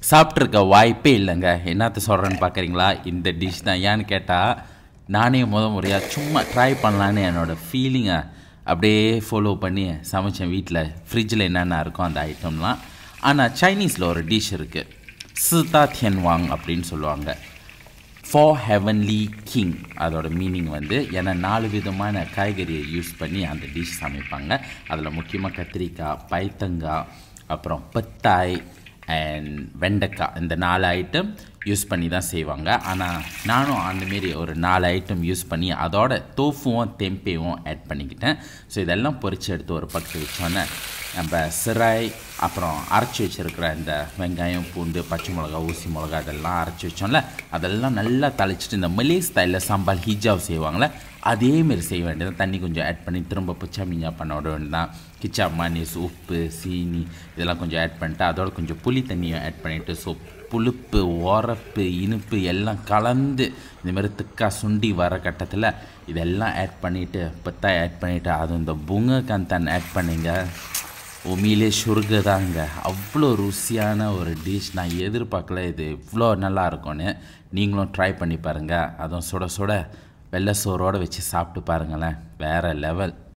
சாப்பிட்ருக்க வாய்ப்பே இல்லைங்க என்னத்த சொல்கிறேன்னு பார்க்குறீங்களா இந்த டிஷ் தான் ஏன்னு கேட்டால் நானே முத முறையாக சும்மா ட்ரை பண்ணலான்னு என்னோடய ஃபீலிங்கை அப்படியே ஃபாலோ பண்ணி சமைச்சேன் வீட்டில் ஃப்ரிட்ஜில் என்னென்ன இருக்கும் அந்த ஐட்டம்லாம் ஆனால் சைனீஸில் ஒரு டிஷ் இருக்குது சிதா தியன்வாங் அப்படின்னு சொல்லுவாங்க ஃபார் ஹெவன்லி கிங் அதோட மீனிங் வந்து ஏன்னா நாலு விதமான காய்கறியை யூஸ் பண்ணி அந்த டிஷ் சமைப்பாங்க அதில் முக்கியமாக கத்திரிக்காய் பைத்தங்காய் அப்புறம் பத்தாய் அண்ட் வெண்டைக்காய் இந்த நாலு ஐட்டம் யூஸ் பண்ணி தான் செய்வாங்க ஆனால் நானும் அந்தமாரி ஒரு நாலு ஐட்டம் யூஸ் பண்ணி அதோட தோஃபுவும் தெம்பேவும் ஆட் பண்ணிக்கிட்டேன் ஸோ இதெல்லாம் பொரிச்சு எடுத்து ஒரு பக்கத்து வச்சோன்னே நம்ம சிராய் அப்புறம் அரைச்சி வச்சுருக்கிற இந்த வெங்காயம் பூண்டு பச்சை மிளகா ஊசி மிளகா அதெல்லாம் அரைச்சி வச்சோம்ல அதெல்லாம் நல்லா தளிச்சிட்டு இந்த மலே ஸ்டைலில் சாம்பார் ஹிஜாவ் செய்வாங்களே அதேமாரி செய்ய வேண்டியது தண்ணி கொஞ்சம் ஆட் பண்ணி திரும்ப புச்சா மிஞ்சா பண்ண விட வேண்டியதான் கிச்சா மனிஸ் உப்பு சீனி இதெல்லாம் கொஞ்சம் ஆட் பண்ணிட்டு அதோட கொஞ்சம் புளி தண்ணியை ஆட் பண்ணிவிட்டு ஸோ புளிப்பு உரப்பு இனிப்பு எல்லாம் கலந்து இந்த மாதிரி திக்கா சுண்டி வர கட்டத்தில் இதெல்லாம் ஆட் பண்ணிவிட்டு பத்தாய் ஆட் பண்ணிவிட்டு அதுவும் இந்த புங்க கந்தான் ஆட் பண்ணிங்க உண்மையிலே சுருகு தாங்க அவ்வளோ ருசியான ஒரு டிஷ் நான் எதிர்பார்க்கல இது இவ்வளோ நல்லா இருக்கும்னு நீங்களும் ட்ரை பண்ணி பாருங்கள் அதுவும் சுட சுட வெள்ளை சோறோடு வச்சு சாப்பிட்டு பாருங்களேன் வேறு லெவல்